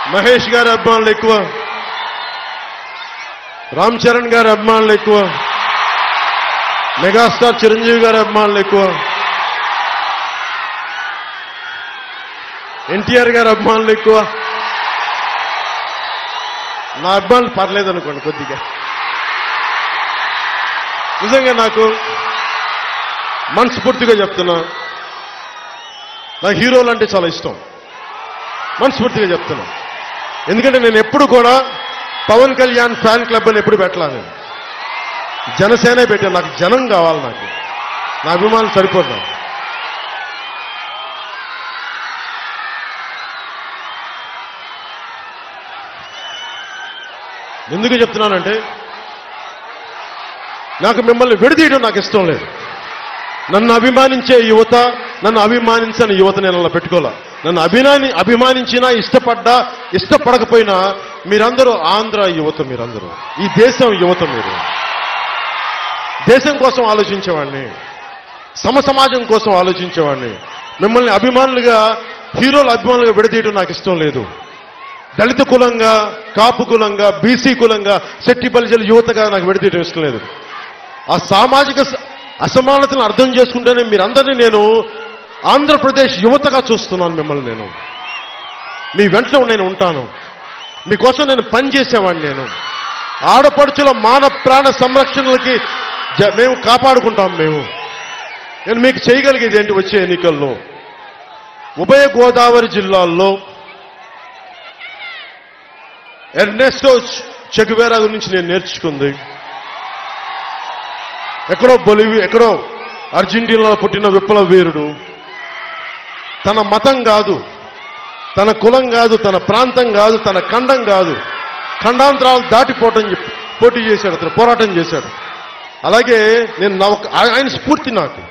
మహేష్ గారి అభిమానులు ఎక్కువ రామ్ చరణ్ గారి అభిమానులు ఎక్కువ మెగాస్టార్ చిరంజీవి గారి అభిమానులు ఎక్కువ ఎన్టీఆర్ గారి అభిమానులు ఎక్కువ నా అభిమానులు పర్లేదు అనుకోండి కొద్దిగా నిజంగా నాకు మనస్ఫూర్తిగా చెప్తున్నా నాకు హీరోలు అంటే చాలా ఇష్టం మనస్ఫూర్తిగా చెప్తున్నా ఎందుకంటే నేను ఎప్పుడు కూడా పవన్ కళ్యాణ్ ఫ్యాన్ క్లబ్ అని ఎప్పుడు పెట్టలా నేను జనసేనే పెట్టాను నాకు జనం కావాలి నాకు నా అభిమానులు సరిపోదు నాకు ఎందుకు చెప్తున్నానంటే నాకు మిమ్మల్ని విడదీయడం నాకు ఇష్టం లేదు నన్ను అభిమానించే యువత నన్ను అభిమానించని యువత నేను అలా పెట్టుకోలే నన్ను అభిమాని అభిమానించినా ఇష్టపడ్డా ఇష్టపడకపోయినా మీరందరూ ఆంధ్ర యువత మీరందరూ ఈ దేశం యువత మీరు దేశం కోసం ఆలోచించేవాడిని సమ సమాజం కోసం ఆలోచించేవాడిని మిమ్మల్ని అభిమానులుగా హీరోల అభిమానులుగా విడదీయడం నాకు ఇష్టం లేదు దళిత కులంగా కాపు కులంగా బీసీ కులంగా శెట్టి బలిజల యువతగా నాకు విడదీయడం ఇష్టం లేదు ఆ సామాజిక స- అసమానతను అర్థం చేసుకుంటేనే మీరందరినీ నేను ఆంధ్రప్రదేశ్ యువతగా చూస్తున్నాను మిమ్మల్ని నేను మీ వెంటనే నేను ఉంటాను మీకోసం నేను పనిచేసేవాడిని నేను ఆడపడుచుల మాన ప్రాణ సంరక్షణలకి జ- మేము కాపాడుకుంటాం మేము నేను మీకు చేయగలిగేది ఏంటి వచ్చే ఎన్నికల్లో ఉభయ గోదావరి జిల్లాల్లో ఎర్నెస్టో చెగువేరా గురించి నేను నేర్చుకుంది ఎక్కడో బొలివి ఎక్కడో అర్జెంటీనాలో పుట్టిన విప్లవ వీరుడు తన మతం కాదు తన కులం కాదు తన ప్రాంతం కాదు తన ఖండం కాదు ఖండాంతరాలు దాటిపోవటం చెప్పి పోటీ చేశాడు అతను పోరాటం చేశాడు అలాగే నేను నా ఒక- ఆయ- ఆయన స్ఫూర్తి నాకు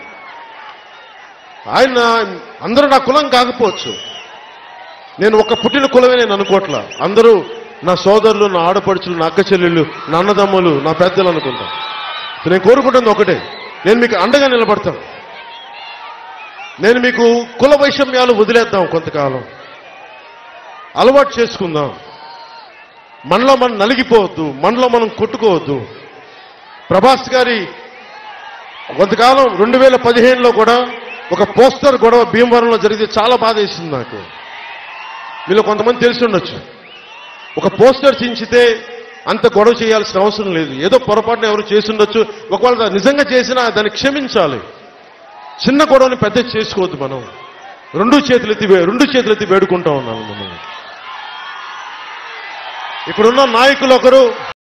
ఆయన అందరూ నా కులం కాకపోవచ్చు నేను ఒక పుట్టిన కులమే నేను అనుకోవట్లా అందరూ నా సోదరులు నా ఆడపడుచులు నా అక్క చెల్లెళ్ళు నా అన్నదమ్ములు నా పెద్దలు అనుకుంటా నేను కోరుకుంటుంది ఒకటే నేను మీకు అండగా నిలబడతాను నేను మీకు కుల వైషమ్యాలు వదిలేద్దాం కొంతకాలం అలవాటు చేసుకుందాం మనలో మనం నలిగిపోవద్దు మనలో మనం కొట్టుకోవద్దు ప్రభాస్ గారి కొంతకాలం రెండు వేల పదిహేనులో కూడా ఒక పోస్టర్ గొడవ భీమవరంలో జరిగితే చాలా బాధ వేసింది నాకు మీలో కొంతమంది తెలిసి ఉండొచ్చు ఒక పోస్టర్ చించితే అంత గొడవ చేయాల్సిన అవసరం లేదు ఏదో పొరపాటున ఎవరు చేసి ఉండొచ్చు ఒకవేళ దా- నిజంగా చేసినా దాన్ని క్షమించాలి చిన్న గొడవని పెద్ద చేసుకోవద్దు మనం రెండు చేతులెత్తి వే- రెండు చేతులెత్తి వేడుకుంటా ఉన్నాను మిమ్మల్ని ఇప్పుడున్న నాయకులు ఒకరు